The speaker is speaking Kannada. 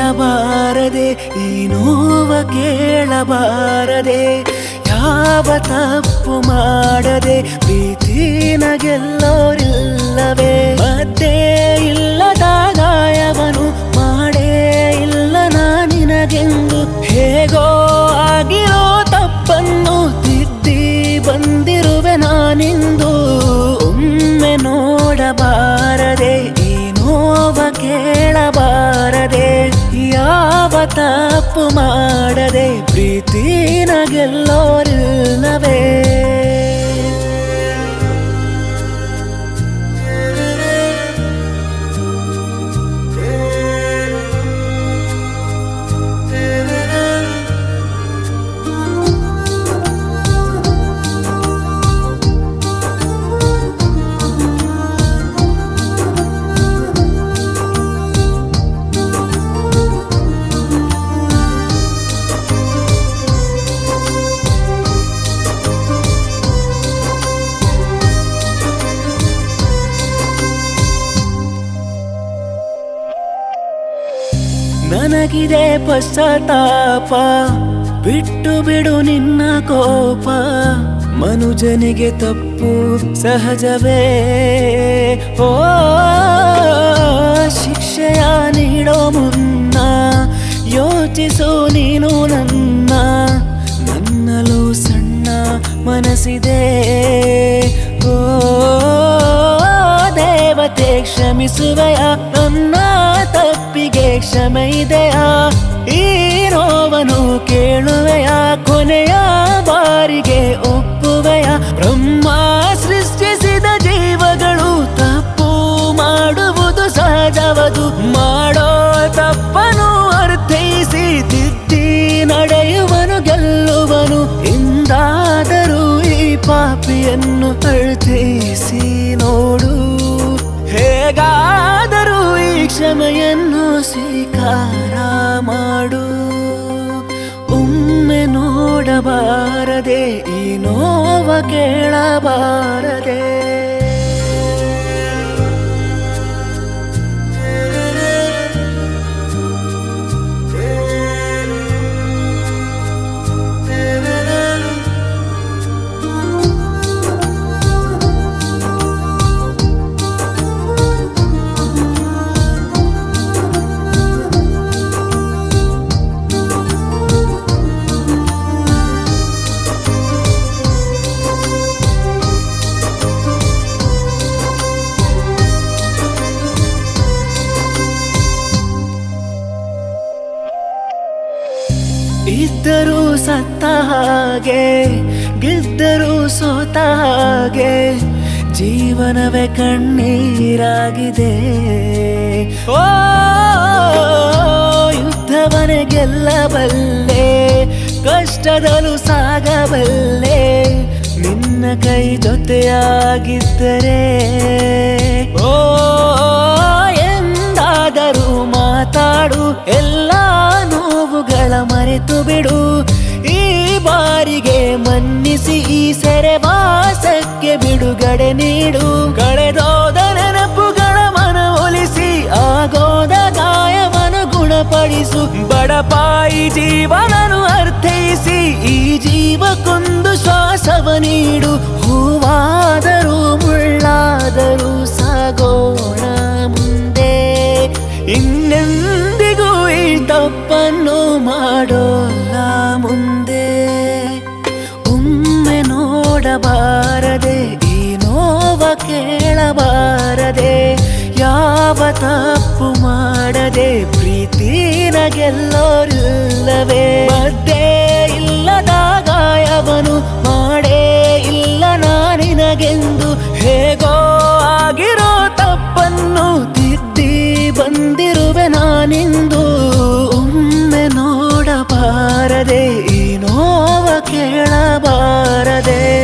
ನೋಡಬಾರದೆ ಈ ನೋವ ಕೇಳಬಾರದೆ ಯಾವ ತಪ್ಪು ಮಾಡದೆ ಪ್ರೀತಿನ ಗೆಲ್ಲೋರಿಲ್ಲವೇ ಮದ್ದೇ ಇಲ್ಲದ ಗಾಯವನು ಮಾಡೇ ಇಲ್ಲ ನಾನಿನಗೆಂದು ಹೇಗೋ ಆಗಿರೋ ತಪ್ಪನ್ನು ತಿದ್ದಿ ಬಂದಿರುವೆ ನಾನಿಂದು ಒಮ್ಮೆ ನೋಡಬಾರದೆ ಈ ನೋವ ಕೇಳಬಾರದೆ ಯಾವ ತಪ್ಪು ಮಾಡದೆ ಪ್ರೀತಿನ ಗೆಲ್ಲೋರಿಲ್ಲವೇ ನನಗಿದೆ ಪಶ್ಚಾತ್ತಾಪ ಬಿಟ್ಟು ಬಿಡು ನಿನ್ನ ಕೋಪ ಮನುಜನಿಗೆ ತಪ್ಪು ಸಹಜವೇ ಓ ಶಿಕ್ಷೆಯ ನೀಡೋ ಮುನ್ನ ಯೋಚಿಸು ನೀನು ನನ್ನ ನನ್ನಲು ಸಣ್ಣ ಮನಸ್ಸಿದೆ ಓ ದೇವತೆ ಕ್ಷಮಿಸುವೆಯ ನನ್ನ ತಪ್ಪಿಗೆ ಕ್ಷಮೆ ಇದೆಯಾ ಈ ನೋವನು ಕೇಳುವೆಯ ಕೊನೆಯ ಬಾರಿಗೆ ಒಪ್ಪುವೆಯ ಬ್ರಹ್ಮ ಸೃಷ್ಟಿಸಿದ ಜೀವಗಳು ತಪ್ಪು ಮಾಡುವುದು ಸಹಜವದು ಮಾಡೋ ತಪ್ಪನು ಅರ್ಥೈಸಿ ತಿದ್ದಿ ನಡೆಯುವನು ಗೆಲ್ಲುವನು ಎಂದಾದರೂ ಈ ಪಾಪಿಯನ್ನು ಅರ್ಥೈಸಿ ನೋಡು ಹೇಗಾದರೂ ಈ ಕ್ಷಮೆಯನ್ನು ಸ್ವೀಕಾರ ಮಾಡು ಒಮ್ಮೆ ನೋಡಬಾರದೆ ಈ ನೋವ ಕೇಳಬಾರದೆ ಇದ್ದರೂ ಸತ್ತ ಹಾಗೆ ಗೆದ್ದರೂ ಸೋತ ಹಾಗೆ ಜೀವನವೇ ಕಣ್ಣೀರಾಗಿದೆ ಓ ಯುದ್ಧವನೇ ಗೆಲ್ಲಬಲ್ಲೆ ಕಷ್ಟದಲ್ಲೂ ಸಾಗಬಲ್ಲೆ ನಿನ್ನ ಕೈ ಜೊತೆಯಾಗಿದ್ದರೆ ಓ ಎಂದಾದರೂ ಮಾತಾಡು ಎಲ್ಲ ನೋವುಗಳ ಮರೆತು ಬಿಡು ಈ ಬಾರಿಗೆ ಮನ್ನಿಸಿ ಈ ಸೆರೆವಾಸಕ್ಕೆ ಬಿಡುಗಡೆ ನೀಡು ಕಳೆದೋದ ನೆನಪುಗಳ ಮನವೊಲಿಸಿ ಆಗೋದ ಗಾಯವನ್ನು ಗುಣಪಡಿಸು ಬಡಪಾಯಿ ಜೀವನನು ಅರ್ಥೈಸಿ ಈ ಜೀವಕ್ಕೊಂದು ಶ್ವಾಸವ ನೀಡು ಹೂವಾದರೂ ಮುಳ್ಳಾದರೂ ಸಾಗೋಣ ಮುಂದೆ ಇನ್ನೆಂದಿಗೂ ಈ ತಪ್ಪನ್ನು ಮಾಡೋಲ್ಲ ಮುಂದೆ ಒಮ್ಮೆ ನೋಡಬಾರದೆ ಈ ನೋವ ಕೇಳಬಾರದೆ ಯಾವ ತಪ್ಪು ಮಾಡದೆ ಪ್ರೀತಿನ ಗೆಲ್ಲೋರಿಲ್ಲವೇ ಮದ್ದೇ ಇಲ್ಲದ ಗಾಯವನು ಮಾಡೇ ಇಲ್ಲ ನಾನಿನಗೆಂದು ಹೇಗೋ ಆಗಿರೋ ತಪ್ಪನ್ನು ತಿದ್ದಿ ಬಂದಿರುವೆ ನಾನಿಂದು ಒಮ್ಮೆ ನೋಡಬಾರದೆ ಈ ನೋವ ಕೇಳಬಾರದೆ